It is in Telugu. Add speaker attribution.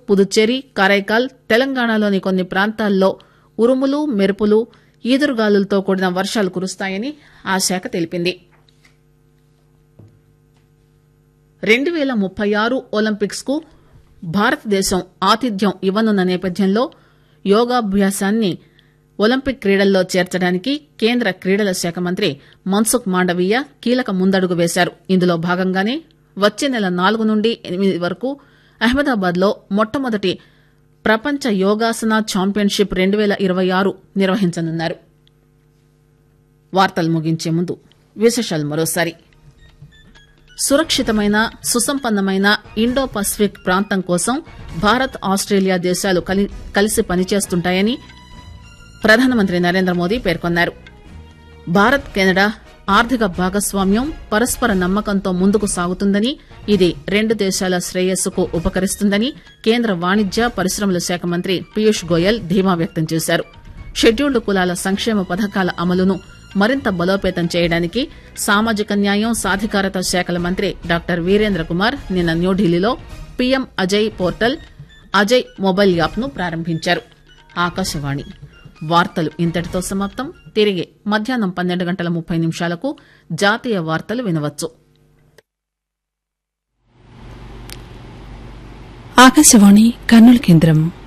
Speaker 1: పుదుచ్చేరి కరైకాల్ తెలంగాణలోని కొన్ని ప్రాంతాల్లో ఉరుములు మెరుపులు ఈదురుగాలులతో కూడిన వర్షాలు కురుస్తాయని ఆ శాఖ తెలిపింది రెండు పేల ముప్పై ఆరు ఒలింపిక్స్ కు భారతదేశం ఆతిథ్యం ఇవ్వనున్న నేపథ్యంలో యోగాభ్యాసాన్ని ఒలింపిక్ క్రీడల్లో చేర్చడానికి కేంద్ర క్రీడల శాఖ మంత్రి మన్సుఖ్ మాండవీయ కీలక ముందడుగు వేశారు ఇందులో భాగంగానే వచ్చే నెల నాలుగు నుండి ఎనిమిది వరకు అహ్మదాబాద్ లో మొట్టమొదటి ప్రపంచ యోగాసన ఛాంపియన్షిప్ రెండు పేల ఇరవై ఆరు నిర్వహించనున్నారు వార్తలు ముగించే ముందు విశేషాలు మరోసారి సురక్షితమైన సుసంపన్నమైన ఇండో పసిఫిక్ ప్రాంతం కోసం భారత్ ఆస్ట్రేలియా దేశాలు కలి- కలిసి పనిచేస్తుంటాయని ప్రధానమంత్రి నరేంద్ర మోదీ పేర్కొన్నారు భారత్ కెనడా ఆర్థిక భాగస్వామ్యం పరస్పర నమ్మకంతో ముందుకు సాగుతుందని ఇది రెండు దేశాల శ్రేయస్సుకు ఉపకరిస్తుందని కేంద్ర వాణిజ్య పరిశ్రమల శాఖ మంత్రి పీయూష్ గోయల్ ధీమా వ్యక్తం చేశారు షెడ్యూల్డ్ కులాల సంక్షేమ పథకాల అమలును మరింత బలోపేతం చేయడానికి సామాజిక న్యాయం సాధికారత శాఖల మంత్రి డాక్టర్ వీరేంద్ర కుమార్ నిన్న న్యూఢిల్లీలో PM Ajay portal Ajay mobile app ను ప్రారంభించారు ఆకాశవాణి వార్తలు ఇంతటితో సమాప్తం తిరిగి మధ్యాహ్నం పన్నెండు గంటల ముప్పై నిమిషాలకు జాతీయ వార్తలు వినవచ్చు
Speaker 2: ఆకాశవాణి కర్నూలు కేంద్రం